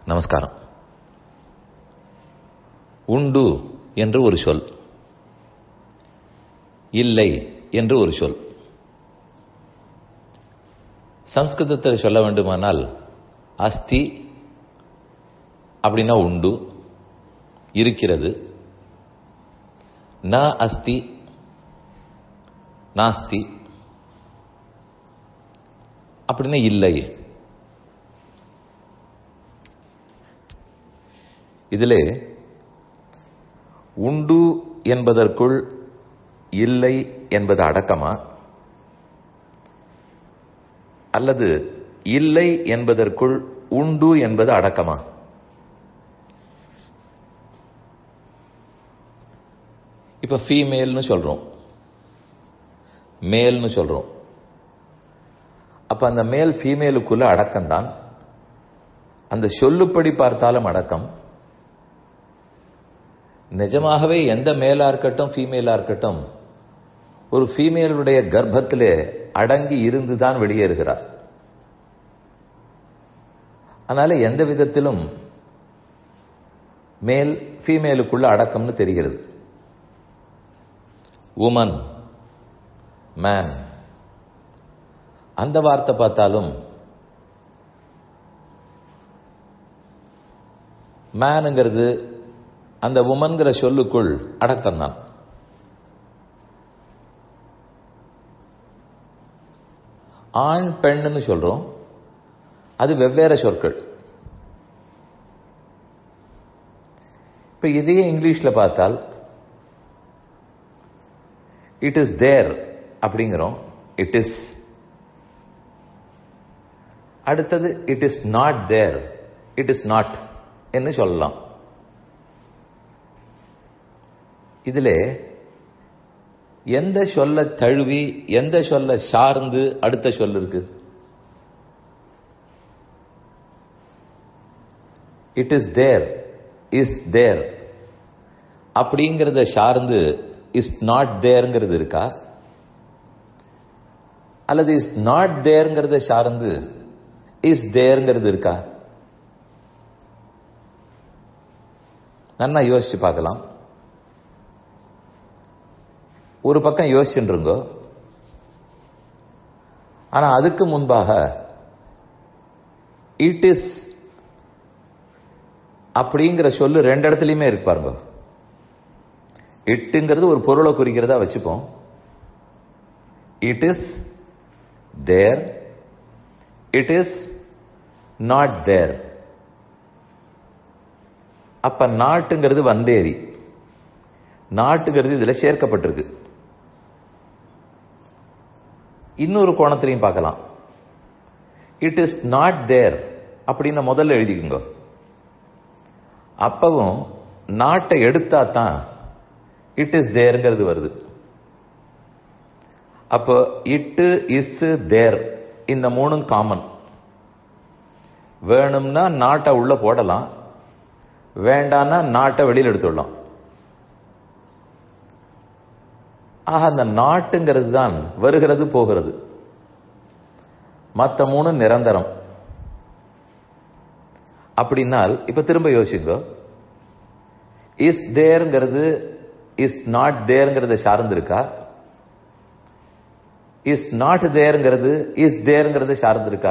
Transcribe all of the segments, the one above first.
நமஸ்காரம் உண்டு என்று ஒரு சொல் இல்லை என்று ஒரு சொல் சம்ஸ்கிருதத்தில் சொல்ல வேண்டுமானால் அஸ்தி அப்படின்னா உண்டு இருக்கிறது ந அஸ்தி நாஸ்தி அப்படின்னா இல்லை இதிலே உண்டு என்பதற்குள் இல்லை என்பது அடக்கமா அல்லது இல்லை என்பதற்குள் உண்டு என்பது அடக்கமா இப்ப ஃபீமேல்னு சொல்றோம் மேல்னு சொல்றோம் அப்ப அந்த மேல் ஃபீமேலுக்குள்ள அடக்கம் தான் அந்த சொல்லுப்படி பார்த்தாலும் அடக்கம் நிஜமாகவே எந்த மேலா இருக்கட்டும் ஃபீமேலா இருக்கட்டும் ஒரு ஃபீமேலுடைய கர்ப்பத்திலே அடங்கி இருந்துதான் வெளியேறுகிறார் அதனால எந்த விதத்திலும் மேல் ஃபீமேலுக்குள்ள அடக்கம்னு தெரிகிறது உமன் மேன் அந்த வார்த்தை பார்த்தாலும் மேனுங்கிறது அந்த உமன்கிற சொல்லுக்குள் அடக்கம் தான் ஆண் பெண்ணுன்னு சொல்றோம் அது வெவ்வேறு சொற்கள் இப்ப இதையே இங்கிலீஷ்ல பார்த்தால் இட் இஸ் தேர் அப்படிங்கிறோம் இட் இஸ் அடுத்தது it is not there it is not என்று சொல்லலாம் இதிலே எந்த சொல்ல தழுவி எந்த சொல்ல சார்ந்து அடுத்த சொல் இருக்கு it is there is there அப்படிங்கிறத சார்ந்து இஸ் நாட் தேர்ங்கிறது இருக்கா அல்லது இஸ் நாட் தேர்ங்கிறத சார்ந்து இஸ் தேர்ங்கிறது இருக்கா நன்னா யோசிச்சு பார்க்கலாம் ஒரு பக்கம் யோசிச்சுருங்கோ ஆனா அதுக்கு முன்பாக இட் இஸ் அப்படிங்கிற சொல்லு ரெண்டு இடத்துலையுமே இருக்கு பாருங்க இட்டுங்கிறது ஒரு பொருளை குறிக்கிறதா வச்சுப்போம் it is there it is not there அப்ப நாட்டுங்கிறது வந்தேரி நாட்டுங்கிறது இதுல சேர்க்கப்பட்டிருக்கு இன்னொரு கோணத்திலையும் பார்க்கலாம் இட் இஸ் நாட் தேர் அப்படின்னு முதல்ல எழுதிக்குங்க அப்பவும் நாட்டை எடுத்தா தான் இட் இஸ் தேர்ங்கிறது வருது அப்போ இட்டு இஸ் தேர் இந்த மூணும் காமன் வேணும்னா நாட்டை உள்ள போடலாம் வேண்டாம்னா நாட்டை வெளியில் எடுத்துடலாம் ஆக அந்த நாட்டுங்கிறது தான் வருகிறது போகிறது மற்ற மூணு நிரந்தரம் அப்படின்னால் இப்ப திரும்ப யோசிங்க இஸ் தேர்ங்கிறது இஸ் நாட் தேர்ங்கிறத சார்ந்திருக்கா இஸ் நாட் தேர்ங்கிறது இஸ் தேர்ங்கிறது சார்ந்திருக்கா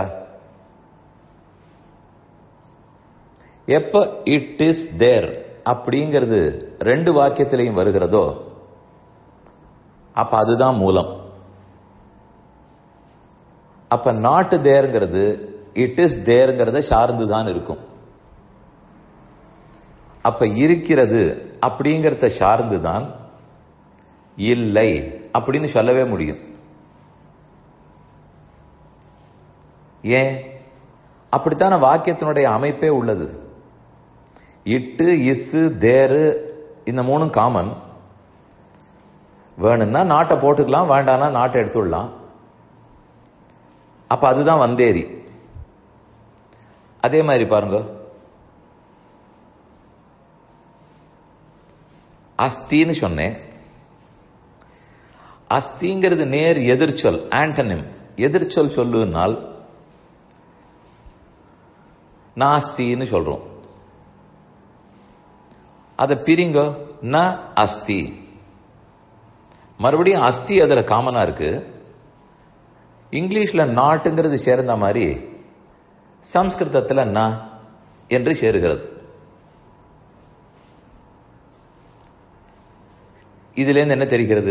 எப்ப இட் இஸ் தேர் அப்படிங்கிறது ரெண்டு வாக்கியத்திலையும் வருகிறதோ அப்ப அதுதான் மூலம் அப்ப நாட்டு தேர்ங்கிறது இட் இஸ் தேர்ங்கிறத சார்ந்துதான் இருக்கும் அப்ப இருக்கிறது அப்படிங்கிறத சார்ந்துதான் இல்லை அப்படின்னு சொல்லவே முடியும் ஏன் அப்படித்தான வாக்கியத்தினுடைய அமைப்பே உள்ளது இட்டு இசு தேரு இந்த மூணும் காமன் வேணும்னா நாட்டை போட்டுக்கலாம் வேண்டாம்னா நாட்டை எடுத்துடலாம் அப்ப அதுதான் வந்தேரி அதே மாதிரி பாருங்க அஸ்தின்னு சொன்னேன் அஸ்திங்கிறது நேர் எதிர்ச்சொல் ஆண்டனிம் எதிர்ச்சொல் சொல்லுனால் நாஸ்தின்னு சொல்றோம் அதை பிரிங்க ந அஸ்தி மறுபடியும் அஸ்தி அதுல காமனா இருக்கு இங்கிலீஷ்ல நாட்டுங்கிறது சேர்ந்த மாதிரி சம்ஸ்கிருதத்துல ந என்று சேருகிறது இதிலேருந்து என்ன தெரிகிறது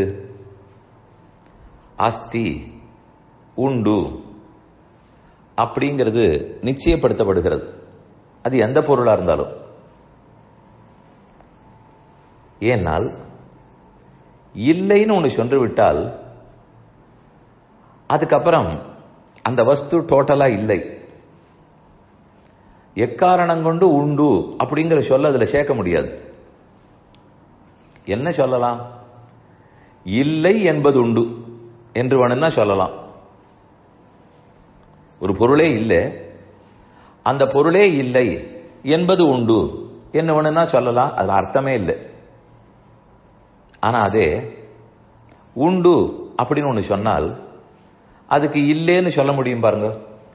அஸ்தி உண்டு அப்படிங்கிறது நிச்சயப்படுத்தப்படுகிறது அது எந்த பொருளா இருந்தாலும் ஏனால் இல்லைன்னு ஒன்று சென்று விட்டால் அதுக்கப்புறம் அந்த வஸ்து டோட்டலா இல்லை எக்காரணம் கொண்டு உண்டு அப்படிங்கிற சொல்ல அதுல சேர்க்க முடியாது என்ன சொல்லலாம் இல்லை என்பது உண்டு என்று வேணும்னா சொல்லலாம் ஒரு பொருளே இல்லை அந்த பொருளே இல்லை என்பது உண்டு என்ன வேணும்னா சொல்லலாம் அது அர்த்தமே இல்லை ஆனா அதே உண்டு அப்படின்னு ஒன்று சொன்னால் அதுக்கு இல்லைன்னு சொல்ல முடியும் பாருங்க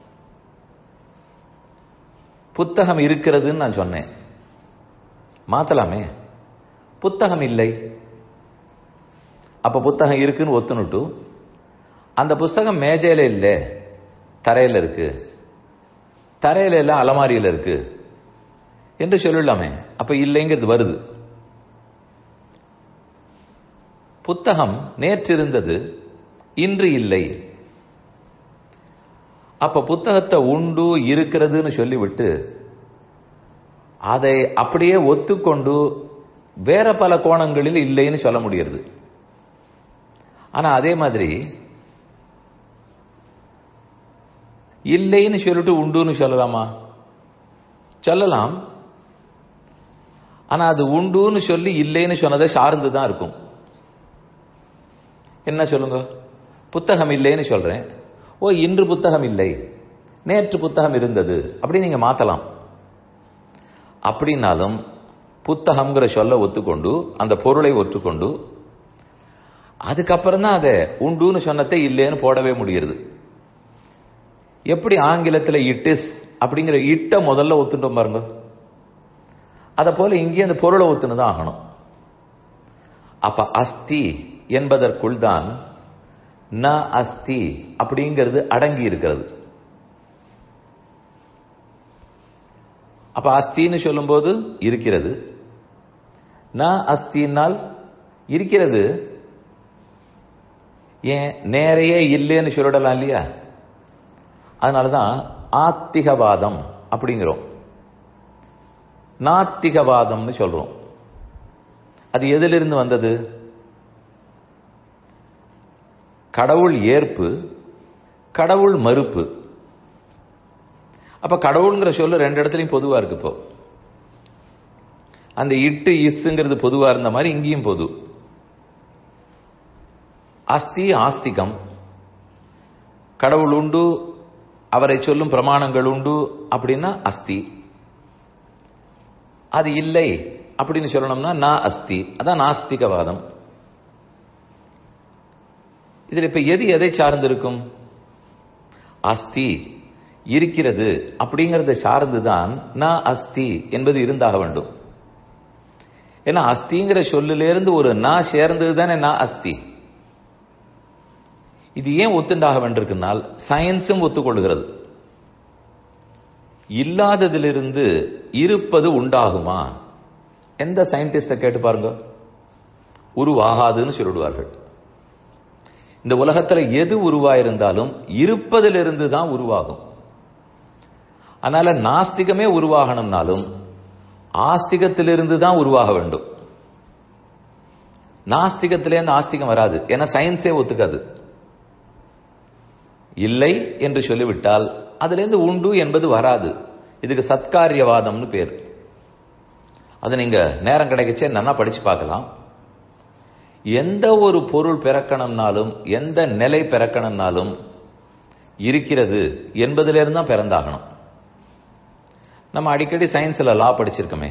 புத்தகம் இருக்கிறதுன்னு நான் சொன்னேன் மாத்தலாமே புத்தகம் இல்லை அப்ப புத்தகம் இருக்குன்னு ஒத்துனுட்டு அந்த புஸ்தகம் மேஜையில இல்லை தரையில இருக்கு தரையில இல்ல அலமாரியில இருக்கு என்று சொல்லலாமே அப்ப இல்லைங்கிறது வருது புத்தகம் நேற்று இருந்தது இன்று இல்லை அப்ப புத்தகத்தை உண்டு இருக்கிறதுன்னு சொல்லிவிட்டு அதை அப்படியே ஒத்துக்கொண்டு வேற பல கோணங்களில் இல்லைன்னு சொல்ல முடியாது ஆனா அதே மாதிரி இல்லைன்னு சொல்லிட்டு உண்டுன்னு சொல்லலாமா சொல்லலாம் ஆனா அது உண்டுன்னு சொல்லி இல்லைன்னு சொன்னதை சார்ந்து தான் இருக்கும் என்ன சொல்லுங்க புத்தகம் இல்லைன்னு சொல்றேன் ஓ இன்று புத்தகம் இல்லை நேற்று புத்தகம் இருந்தது அப்படி நீங்க மாத்தலாம் அப்படின்னாலும் புத்தகம்ங்கிற சொல்ல ஒத்துக்கொண்டு அந்த பொருளை ஒத்துக்கொண்டு அதுக்கப்புறம் தான் அதை உண்டுன்னு சொன்னதை இல்லைன்னு போடவே முடியுது எப்படி ஆங்கிலத்தில் இட் இஸ் அப்படிங்கிற இட்ட முதல்ல ஒத்துட்டோம் பாருங்க அதை போல இங்கே அந்த பொருளை ஒத்துன்னு தான் ஆகணும் அப்ப அஸ்தி என்பதற்குள் தான் ந அஸ்தி அப்படிங்கிறது அடங்கி இருக்கிறது அப்ப அஸ்தின்னு சொல்லும்போது இருக்கிறது ந அஸ்தினால் இருக்கிறது ஏன் நேரையே இல்லைன்னு சொல்லிடலாம் இல்லையா அதனாலதான் ஆத்திகவாதம் அப்படிங்கிறோம் நாத்திகவாதம்னு சொல்றோம் அது எதிலிருந்து வந்தது கடவுள் ஏற்பு கடவுள் மறுப்பு அப்ப கடவுள்ங்கிற சொல்லு ரெண்டு இடத்துலையும் பொதுவா இருக்கு இப்போ அந்த இட்டு இஸ்ங்கிறது பொதுவா இருந்த மாதிரி இங்கேயும் பொது அஸ்தி ஆஸ்திகம் கடவுள் உண்டு அவரை சொல்லும் பிரமாணங்கள் உண்டு அப்படின்னா அஸ்தி அது இல்லை அப்படின்னு சொல்லணும்னா நான் அஸ்தி அதான் நாஸ்திகவாதம் இதில் இப்ப எது எதை சார்ந்திருக்கும் அஸ்தி இருக்கிறது அப்படிங்கறத சார்ந்துதான் நான் அஸ்தி என்பது இருந்தாக வேண்டும் ஏன்னா அஸ்திங்கிற சொல்லிலிருந்து ஒரு நான் சேர்ந்தது தானே நான் அஸ்தி இது ஏன் ஒத்துண்டாக வேண்டியிருக்குனால் சயின்ஸும் ஒத்துக்கொள்கிறது இல்லாததிலிருந்து இருப்பது உண்டாகுமா எந்த சயின்டிஸ்ட கேட்டு பாருங்க உருவாகாதுன்னு சொல்லிடுவார்கள் இந்த உலகத்துல எது உருவாயிருந்தாலும் இருப்பதிலிருந்து தான் உருவாகும் அதனால நாஸ்திகமே உருவாகணும்னாலும் ஆஸ்திகத்திலிருந்து தான் உருவாக வேண்டும் நாஸ்திகத்திலேருந்து ஆஸ்திகம் வராது ஏன்னா சயின்ஸே ஒத்துக்காது இல்லை என்று சொல்லிவிட்டால் அதிலிருந்து உண்டு என்பது வராது இதுக்கு சத்காரியவாதம்னு பேர் அது நீங்க நேரம் கிடைக்கச்சே நல்லா படிச்சு பார்க்கலாம் எந்த ஒரு பொருள் பிறக்கணும்னாலும் எந்த நிலை பிறக்கணும்னாலும் இருக்கிறது என்பதிலிருந்து தான் பிறந்தாகணும் நம்ம அடிக்கடி சயின்ஸ்ல லா படிச்சிருக்கோமே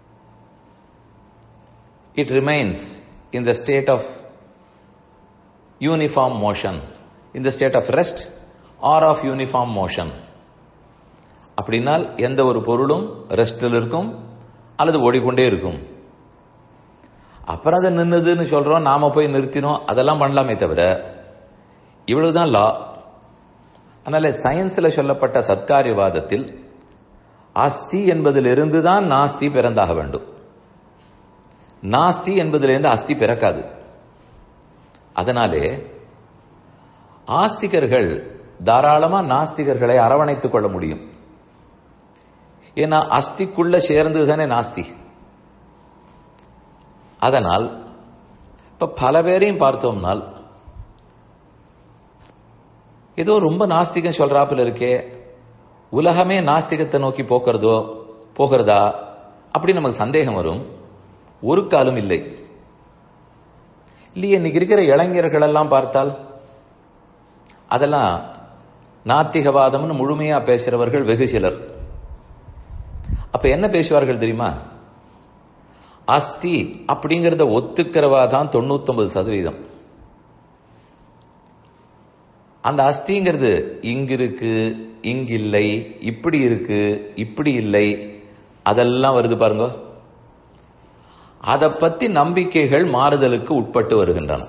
it remains in the state of uniform motion in the state of rest or of uniform motion அப்படின்னால் எந்த ஒரு பொருளும் ரெஸ்டில் இருக்கும் அல்லது ஓடிக்கொண்டே இருக்கும் அப்புறம் அதை நின்னுதுன்னு சொல்றோம் நாம போய் நிறுத்தினோம் அதெல்லாம் பண்ணலாமே தவிர இவ்வளவுதான் லா அதனால சயின்ஸ்ல சொல்லப்பட்ட சத்காரியவாதத்தில் அஸ்தி என்பதிலிருந்து தான் நாஸ்தி பிறந்தாக வேண்டும் நாஸ்தி என்பதிலிருந்து அஸ்தி பிறக்காது அதனாலே ஆஸ்திகர்கள் தாராளமா நாஸ்திகர்களை அரவணைத்துக் கொள்ள முடியும் ஏன்னா அஸ்திக்குள்ள சேர்ந்தது தானே நாஸ்தி அதனால் இப்ப பல பேரையும் பார்த்தோம்னால் ஏதோ ரொம்ப நாஸ்திகம் சொல்றாப்புல இருக்கே உலகமே நாஸ்திகத்தை நோக்கி போக்குறதோ போகிறதா அப்படி நமக்கு சந்தேகம் வரும் ஒரு காலம் இல்லை இல்லையே இன்னைக்கு இருக்கிற இளைஞர்கள் எல்லாம் பார்த்தால் அதெல்லாம் நாத்திகவாதம்னு முழுமையா பேசுறவர்கள் வெகு சிலர் அப்ப என்ன பேசுவார்கள் தெரியுமா அஸ்தி அப்படிங்கறத ஒத்துக்கிறவா தான் தொண்ணூத்தொன்பது சதவீதம் அந்த அஸ்திங்கிறது இங்க இருக்கு இங்க இல்லை இப்படி இருக்கு இப்படி இல்லை அதெல்லாம் வருது பாருங்க அதை பத்தி நம்பிக்கைகள் மாறுதலுக்கு உட்பட்டு வருகின்றன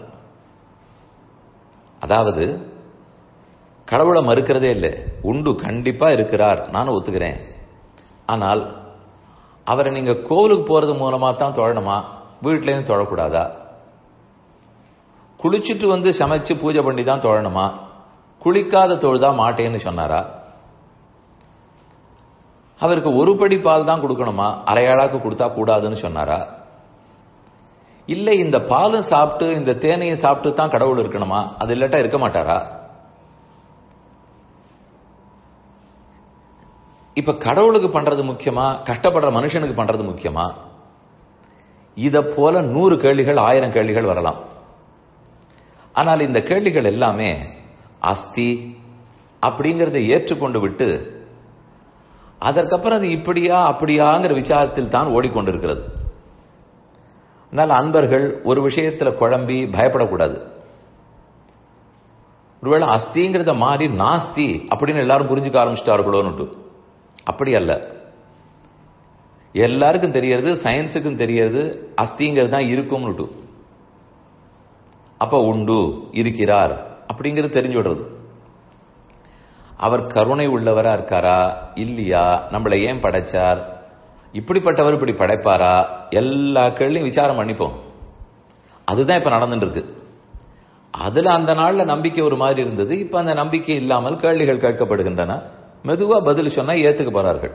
அதாவது கடவுளை மறுக்கிறதே இல்லை உண்டு கண்டிப்பா இருக்கிறார் நானும் ஒத்துக்கிறேன் ஆனால் அவரை நீங்க கோவிலுக்கு போறது மூலமா தான் தொழணுமா வீட்டுல இருந்து தொழக்கூடாதா குளிச்சுட்டு வந்து சமைச்சு பூஜை பண்ணி தான் தொழணுமா குளிக்காத தொழுதா மாட்டேன்னு சொன்னாரா அவருக்கு ஒரு படி பால் தான் கொடுக்கணுமா அரையாளாக்கு கொடுத்தா கூடாதுன்னு சொன்னாரா இல்லை இந்த பாலும் சாப்பிட்டு இந்த தேனையும் சாப்பிட்டு தான் கடவுள் இருக்கணுமா அது இல்லாட்டா இருக்க மாட்டாரா இப்ப கடவுளுக்கு பண்றது முக்கியமா கஷ்டப்படுற மனுஷனுக்கு பண்றது முக்கியமா இத போல நூறு கேள்விகள் ஆயிரம் கேள்விகள் வரலாம் ஆனால் இந்த கேள்விகள் எல்லாமே அஸ்தி அப்படிங்கறதை ஏற்றுக்கொண்டு விட்டு அதற்கப்புறம் அது இப்படியா அப்படியாங்கிற விசாரத்தில் தான் ஓடிக்கொண்டிருக்கிறது அதனால் அன்பர்கள் ஒரு விஷயத்துல குழம்பி பயப்படக்கூடாது ஒருவேளை அஸ்திங்கிறத மாறி நாஸ்தி அப்படின்னு எல்லாரும் புரிஞ்சுக்க ஆரம்பிச்சிட்டார்களோன்னு அப்படி அல்ல எல்லாருக்கும் தெரியறது சயின்ஸுக்கும் தெரியறது அஸ்திங்கிறது தான் இருக்கும்னுட்டு அப்ப உண்டு இருக்கிறார் அப்படிங்கிறது தெரிஞ்சு விடுறது அவர் கருணை உள்ளவரா இருக்காரா இல்லையா நம்மளை ஏன் படைச்சார் இப்படிப்பட்டவர் இப்படி படைப்பாரா எல்லா கேள்வியும் விசாரம் பண்ணிப்போம் அதுதான் இப்ப நடந்துட்டு இருக்கு அதுல அந்த நாள்ல நம்பிக்கை ஒரு மாதிரி இருந்தது இப்ப அந்த நம்பிக்கை இல்லாமல் கேள்விகள் கேட்கப்படுகின்றன மெதுவா பதில் சொன்னா ஏத்துக்க போறார்கள்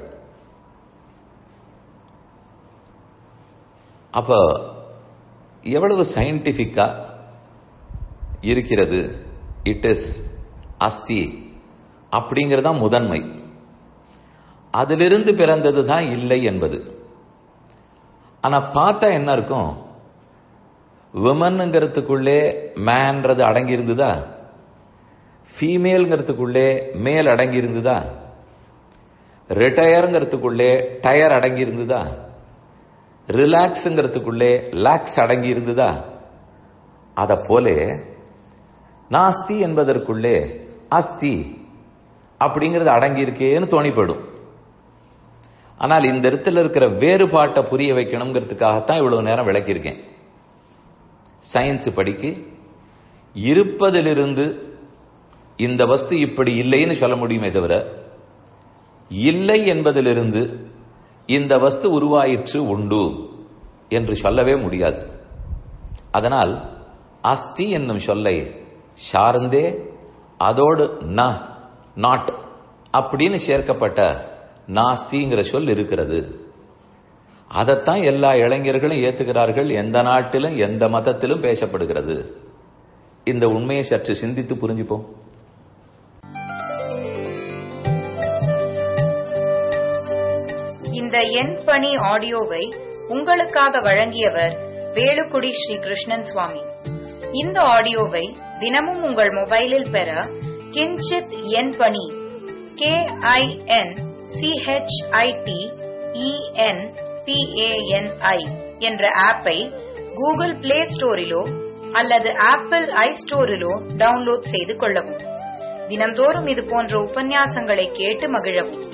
அப்ப எவ்வளவு சயின்டிபிக்கா இருக்கிறது இட் இஸ் அஸ்தி அப்படிங்கிறது தான் முதன்மை அதிலிருந்து பிறந்தது தான் இல்லை என்பது ஆனா பார்த்தா என்ன இருக்கும் விமன்ங்கிறதுக்குள்ளே மேன்றது அடங்கி இருந்ததா ஃபீமேல்ங்கிறதுக்குள்ளே மேல் அடங்கி இருந்ததா ரிட்டையருங்கிறதுக்குள்ளே டயர் அடங்கி இருந்ததா ரிலாக்ஸுங்கிறதுக்குள்ளே லாக்ஸ் அடங்கி இருந்ததா அத போல நாஸ்தி என்பதற்குள்ளே அஸ்தி அப்படிங்கிறது அடங்கி இருக்கேன்னு தோணிப்படும் ஆனால் இந்த இடத்துல இருக்கிற வேறுபாட்டை புரிய வைக்கணுங்கிறதுக்காகத்தான் இவ்வளவு நேரம் விளக்கியிருக்கேன் சயின்ஸ் படிக்கு இருப்பதிலிருந்து இந்த வஸ்து இப்படி இல்லைன்னு சொல்ல முடியுமே தவிர இல்லை என்பதிலிருந்து இந்த வஸ்து உருவாயிற்று உண்டு என்று சொல்லவே முடியாது அதனால் அஸ்தி என்னும் சொல்லை சார்ந்தே அதோடு ந நாட் அப்படின்னு சேர்க்கப்பட்ட நாஸ்திங்கிற சொல் இருக்கிறது அதைத்தான் எல்லா இளைஞர்களும் ஏத்துக்கிறார்கள் எந்த நாட்டிலும் எந்த மதத்திலும் பேசப்படுகிறது இந்த உண்மையை சற்று சிந்தித்து புரிஞ்சுப்போம் இந்த எண் பணி ஆடியோவை உங்களுக்காக வழங்கியவர் வேலுக்குடி ஸ்ரீ கிருஷ்ணன் சுவாமி இந்த ஆடியோவை தினமும் உங்கள் மொபைலில் பெற கிஞ்சித் எண் பணி கே ஐ என் சிஹெச்ஐடி இஎன் பிஏஎன்ஐ என்ற ஆப்பை கூகுள் பிளே ஸ்டோரிலோ அல்லது ஆப்பிள் ஐ ஸ்டோரிலோ டவுன்லோட் செய்து கொள்ளவும் தினம்தோறும் இது போன்ற உபன்யாசங்களை கேட்டு மகிழவும்